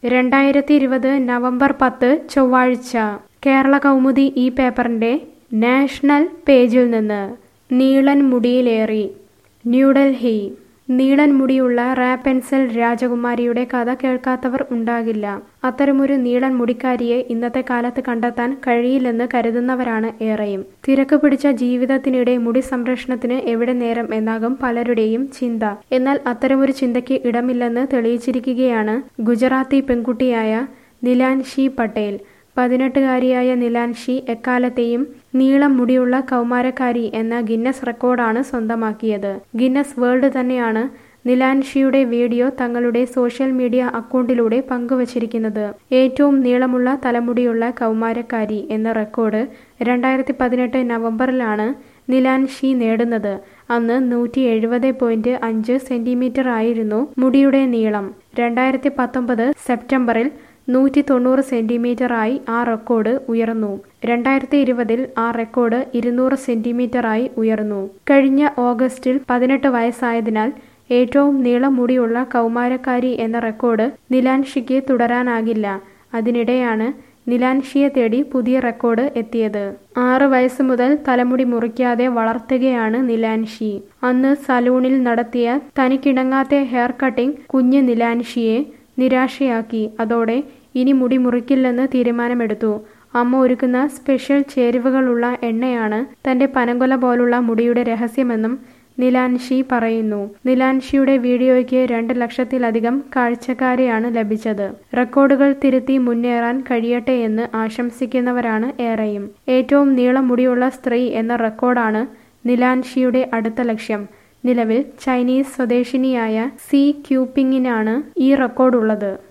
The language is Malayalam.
രണ്ടായിരത്തി ഇരുപത് നവംബർ പത്ത് ചൊവ്വാഴ്ച കേരള കൗമുദി ഈ പേപ്പറിന്റെ നാഷണൽ പേജിൽ നിന്ന് നീളൻ മുടിയിലേറി ന്യൂഡൽഹി നീളൻ മുടിയുള്ള റാപ്പെൻസൽ രാജകുമാരിയുടെ കഥ കേൾക്കാത്തവർ ഉണ്ടാകില്ല അത്തരമൊരു നീളൻ മുടിക്കാരിയെ ഇന്നത്തെ കാലത്ത് കണ്ടെത്താൻ കഴിയില്ലെന്ന് കരുതുന്നവരാണ് ഏറെയും തിരക്ക് പിടിച്ച ജീവിതത്തിനിടെ മുടി സംരക്ഷണത്തിന് എവിടെ നേരം എന്നാകും പലരുടെയും ചിന്ത എന്നാൽ അത്തരമൊരു ചിന്തയ്ക്ക് ഇടമില്ലെന്ന് തെളിയിച്ചിരിക്കുകയാണ് ഗുജറാത്തി പെൺകുട്ടിയായ നിലാൻഷി പട്ടേൽ പതിനെട്ടുകാരിയായ നിലാൻഷി എക്കാലത്തെയും നീളം മുടിയുള്ള കൗമാരക്കാരി എന്ന ഗിന്നസ് റെക്കോർഡാണ് സ്വന്തമാക്കിയത് ഗിന്നസ് വേൾഡ് തന്നെയാണ് നിലാൻഷിയുടെ വീഡിയോ തങ്ങളുടെ സോഷ്യൽ മീഡിയ അക്കൗണ്ടിലൂടെ പങ്കുവച്ചിരിക്കുന്നത് ഏറ്റവും നീളമുള്ള തലമുടിയുള്ള കൗമാരക്കാരി എന്ന റെക്കോർഡ് രണ്ടായിരത്തി പതിനെട്ട് നവംബറിലാണ് നിലാൻഷി നേടുന്നത് അന്ന് നൂറ്റി എഴുപത് പോയിന്റ് അഞ്ച് സെന്റിമീറ്റർ ആയിരുന്നു മുടിയുടെ നീളം രണ്ടായിരത്തി പത്തൊമ്പത് സെപ്റ്റംബറിൽ നൂറ്റി തൊണ്ണൂറ് സെന്റിമീറ്ററായി ആ റെക്കോർഡ് ഉയർന്നു രണ്ടായിരത്തി ഇരുപതിൽ ആ റെക്കോർഡ് ഇരുന്നൂറ് സെന്റിമീറ്ററായി ഉയർന്നു കഴിഞ്ഞ ഓഗസ്റ്റിൽ പതിനെട്ട് വയസ്സായതിനാൽ ഏറ്റവും നീളം മുടിയുള്ള കൗമാരക്കാരി എന്ന റെക്കോർഡ് നിലാൻഷിക്ക് തുടരാനാകില്ല അതിനിടെയാണ് നിലാൻഷിയെ തേടി പുതിയ റെക്കോർഡ് എത്തിയത് ആറ് വയസ്സ് മുതൽ തലമുടി മുറിക്കാതെ വളർത്തുകയാണ് നിലാൻഷി അന്ന് സലൂണിൽ നടത്തിയ തനിക്കിണങ്ങാത്ത ഹെയർ കട്ടിംഗ് കുഞ്ഞ് നിലാൻഷിയെ നിരാശയാക്കി അതോടെ ഇനി മുടി മുറിക്കില്ലെന്ന് തീരുമാനമെടുത്തു അമ്മ ഒരുക്കുന്ന സ്പെഷ്യൽ ചേരുവകളുള്ള എണ്ണയാണ് തന്റെ പനങ്കൊല പോലുള്ള മുടിയുടെ രഹസ്യമെന്നും നിലാൻഷി പറയുന്നു നിലാൻഷിയുടെ വീഡിയോയ്ക്ക് രണ്ട് ലക്ഷത്തിലധികം കാഴ്ചക്കാരെയാണ് ലഭിച്ചത് റെക്കോർഡുകൾ തിരുത്തി മുന്നേറാൻ കഴിയട്ടെ എന്ന് ആശംസിക്കുന്നവരാണ് ഏറെയും ഏറ്റവും നീളം മുടിയുള്ള സ്ത്രീ എന്ന റെക്കോർഡാണ് നിലാൻഷിയുടെ അടുത്ത ലക്ഷ്യം നിലവിൽ ചൈനീസ് സ്വദേശിനിയായ സി ക്യൂപിങ്ങിനാണ് ഈ റെക്കോർഡുള്ളത്